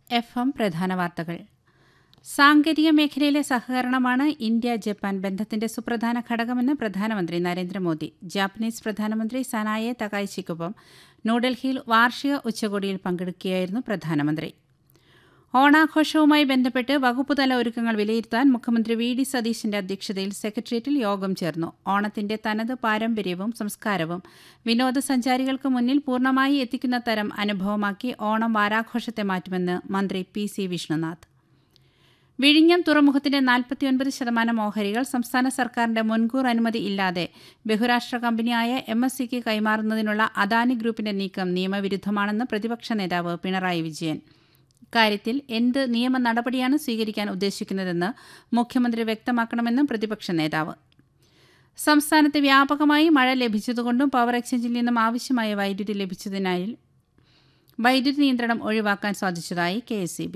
F M പ്രധാന വാർത്തകൾ സാങ്കേതിക മേഖലയിലെ സഹകരണമാണ് ഇന്ത്യ ജപ്പാൻ ബന്ധത്തിന്റെ സുപ്രധാന ഘടകമെന്ന് പ്രധാനമന്ത്രി നരേന്ദ്രമോദി ജാപ്പനീസ് പ്രധാനമന്ത്രി സനായെ തകായിച്ചിക്കൊപ്പം ന്യൂഡൽഹിയിൽ വാർഷിക ഉച്ചകോടിയിൽ പങ്കെടുക്കുകയായിരുന്നു പ്രധാനമന്ത്രി ഓണാഘോഷവുമായി ബന്ധപ്പെട്ട് വകുപ്പുതല ഒരുക്കങ്ങൾ വിലയിരുത്താൻ മുഖ്യമന്ത്രി വി ഡി സതീശന്റെ അധ്യക്ഷതയിൽ സെക്രട്ടേറിയറ്റിൽ യോഗം ചേർന്നു ഓണത്തിന്റെ തനത് പാരമ്പര്യവും സംസ്കാരവും വിനോദസഞ്ചാരികൾക്ക് മുന്നിൽ പൂർണ്ണമായി എത്തിക്കുന്ന തരം അനുഭവമാക്കി ഓണം വാരാഘോഷത്തെ മാറ്റുമെന്ന് മന്ത്രി പി സി വിഷ്ണുനാഥ് വിഴിഞ്ഞം തുറമുഖത്തിന്റെ നാൽപ്പത്തിയൊൻപത് ശതമാനം ഓഹരികൾ സംസ്ഥാന സർക്കാരിന്റെ മുൻകൂർ അനുമതി ഇല്ലാതെ ബഹുരാഷ്ട്ര കമ്പനിയായ എം എസ് സിക്ക് കൈമാറുന്നതിനുള്ള അദാനി ഗ്രൂപ്പിന്റെ നീക്കം നിയമവിരുദ്ധമാണെന്ന് പ്രതിപക്ഷ നേതാവ് പിണറായി വിജയൻ ഇക്കാര്യത്തിൽ എന്ത് നിയമ നടപടിയാണ് സ്വീകരിക്കാൻ ഉദ്ദേശിക്കുന്നതെന്ന് മുഖ്യമന്ത്രി വ്യക്തമാക്കണമെന്നും പ്രതിപക്ഷ നേതാവ് സംസ്ഥാനത്ത് വ്യാപകമായി മഴ ലഭിച്ചതുകൊണ്ടും പവർ എക്സ്ചേഞ്ചിൽ നിന്നും ആവശ്യമായ വൈദ്യുതി ലഭിച്ചതിനാൽ വൈദ്യുതി നിയന്ത്രണം ഒഴിവാക്കാൻ സാധിച്ചതായി കെ എസ്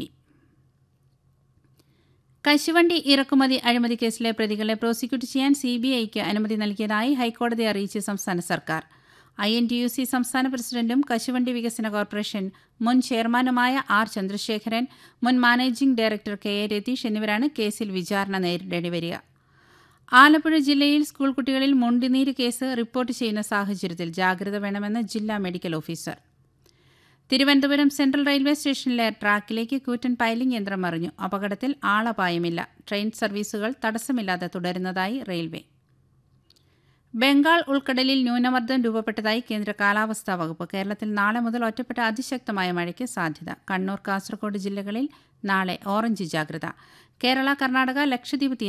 കശുവണ്ടി ഇറക്കുമതി അഴിമതി കേസിലെ പ്രതികളെ പ്രോസിക്യൂട്ട് ചെയ്യാൻ സി ബി ഐക്ക് അനുമതി നൽകിയതായി ഹൈക്കോടതി അറിയിച്ച് സംസ്ഥാന സർക്കാർ I N T U C സംസ്ഥാന പ്രസിഡന്റും കശുവണ്ടി വികസന കോർപ്പറേഷൻ മുൻ ചെയർമാനുമായ ആർ ചന്ദ്രശേഖരൻ മുൻ managing director K A Ratheesh എന്നിവരാണ് കേസിൽ വിചാരണ നേരിടേണ്ടി വരിക ആലപ്പുഴ ജില്ലയിൽ സ്കൂൾ കുട്ടികളിൽ മുണ്ടിനീര് കേസ് റിപ്പോർട്ട് ചെയ്യുന്ന സാഹചര്യത്തിൽ ജാഗ്രത വേണമെന്ന് ജില്ലാ medical officer Thiruvananthapuram central railway സ്റ്റേഷനിലെ ട്രാക്കിലേക്ക് കൂറ്റൻ പൈലിംഗ് യന്ത്രം മറിഞ്ഞു അപകടത്തിൽ ആളപായമില്ല ട്രെയിൻ സർവീസുകൾ തടസ്സമില്ലാതെ തുടരുന്നതായി റെയിൽവേ ബംഗാൾ ഉൾക്കടലിൽ ന്യൂനമർദ്ദം രൂപപ്പെട്ടതായി കേന്ദ്ര കാലാവസ്ഥാ വകുപ്പ് കേരളത്തിൽ നാളെ മുതൽ ഒറ്റപ്പെട്ട അതിശക്തമായ മഴയ്ക്ക് സാധ്യത കണ്ണൂർ കാസർഗോഡ് ജില്ലകളിൽ നാളെ ഓറഞ്ച് ജാഗ്രത കേരള കർണാടക ലക്ഷദ്വീപ്